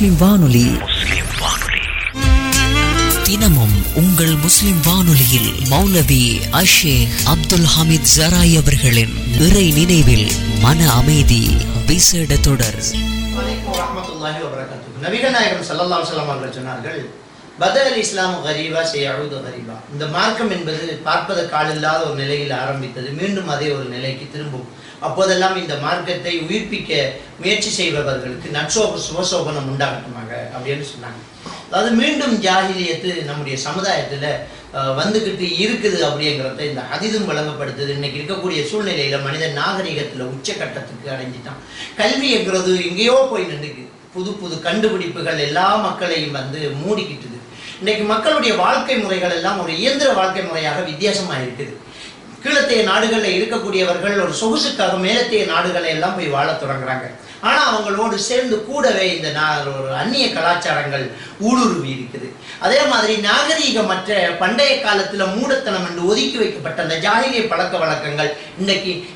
முஸ்லிம் வானொலி தினமும் உங்கள் முஸ்லிம் வானொலியில் மௌலவி அஷேக் அப்துல் ஹமீத் ஜராய் அவர்களின் இறை நினைவில் மன அமைதி விசேட தொடர் வலைக்கும் வரஹ்மத்துல்லாஹி வபரகாத்துஹு. நபிகள் நாயகம் ஸல்லல்லாஹு அலைஹி வஸல்லம் அவர்கள் சொன்னார்கள் பதல் இஸ்லாம் கரீபா செய்யழுது கரீபா இந்த மார்க்கம் என்பது பார்ப்பதற்கு ஆளில்லாத ஒரு நிலையில் ஆரம்பித்தது மீண்டும் அதே ஒரு நிலைக்கு திரும்பும் அப்போதெல்லாம் இந்த மார்க்கத்தை உயிர்ப்பிக்க முயற்சி செய்பவர்களுக்கு நற்சோப சுபசோபனம் உண்டாகட்டுமாக அப்படின்னு சொன்னாங்க அதாவது மீண்டும் ஜாகிலியத்து நம்முடைய சமுதாயத்துல அஹ், வந்துகிட்டு இருக்குது அப்படிங்கிறத இந்த ஹதீதும் வழங்கப்படுத்துது இன்னைக்கு இருக்கக்கூடிய சூழ்நிலையில மனிதன் நாகரிகத்துல உச்சக்கட்டத்துக்கு அடைஞ்சிட்டான் கல்விங்கிறது எங்கேயோ போய் நின்றுக்கு புது புது கண்டுபிடிப்புகள் எல்லா மக்களையும் வந்து மூடிக்கிட்டுது இன்னைக்கு மக்களுடைய வாழ்க்கை முறைகள் எல்லாம் ஒரு இயந்திர வாழ்க்கை முறையாக வித்தியாசமா இருக்குது கீழத்தைய நாடுகளில் இருக்கக்கூடியவர்கள் ஒரு சொகுசுக்காக மேலத்தைய நாடுகளை எல்லாம் போய் வாழத் தொடங்குறாங்க ஆனா அவங்களோடு சேர்ந்து கூடவே இந்த நா- ஒரு அந்நிய கலாச்சாரங்கள் ஊடுருவி இருக்குது அதே மாதிரி நாகரீகமற்ற பண்டைய காலத்துல மூடத்தனம் என்று ஒதுக்கி வைக்கப்பட்ட அந்த ஜாகிரிய பழக்க வழக்கங்கள் இன்னைக்கு